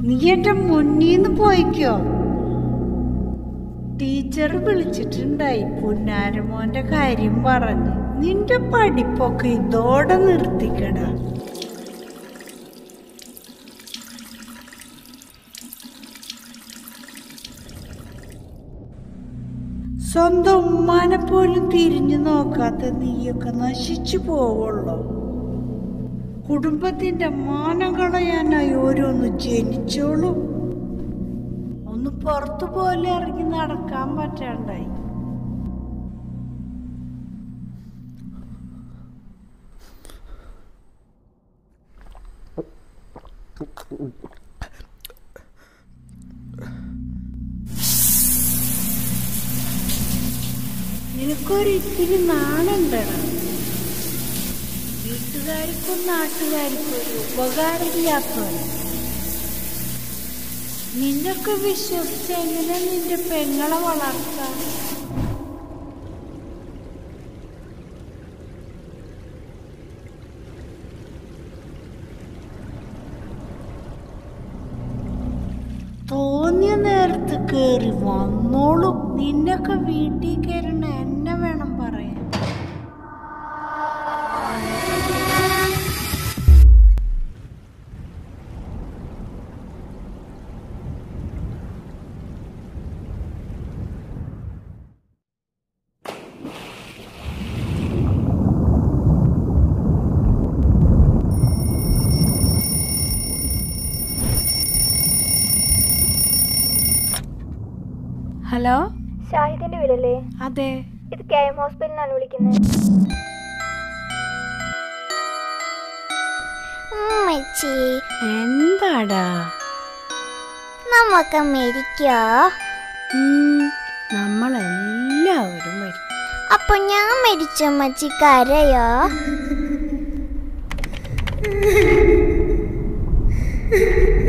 നീ എന്റെ മുന്നീന്ന് പോയിക്കോ ടീച്ചർ വിളിച്ചിട്ടുണ്ടായി പുന്നാരമോന്റെ കാര്യം പറഞ്ഞ് നിന്റെ പഠിപ്പൊക്കെ ഇതോടെ നിർത്തിക്കടാ സ്വന്തം ഉമ്മാനെ പോലും തിരിഞ്ഞു നോക്കാത്ത നീയൊക്കെ നശിച്ചു പോവുള്ളൂ കുടുംബത്തിന്റെ മാനം കളയാനായി ഓരോന്ന് ജനിച്ചോളും ഒന്ന് പുറത്തു പോലെ ഇറങ്ങി നടക്കാൻ പറ്റാണ്ടായി നിനക്കൊരിത്തിരി നാണുണ്ടടാ വീട്ടുകാർക്കും നാട്ടുകാർക്കും ഒരു ഉപകാരമില്ലാത്തവൻ നിന്നൊക്കെ വിശ്വസിച്ച് എങ്ങനെ നിന്റെ പെങ്ങളെ വളർത്താം തോന്നിയ നേരത്ത് കേറി വന്നോളും നിന്നൊക്കെ വീട്ടിൽ കയറണ എന്നെ വേണം പറയാൻ ഹലോ ഷാഹിദിന്റെ വീടല്ലേ അതെ ഇത് കെ എം ഹോസ്പിറ്റലിനാണ് വിളിക്കുന്നത് ഉമ്മച്ചി എന്താടാ നമുക്ക് മരിക്കോ ഉം, നമ്മളെല്ലാവരും വരും അപ്പൊ ഞാൻ മരിച്ച ഉമ്മച്ചി കരയോ ആ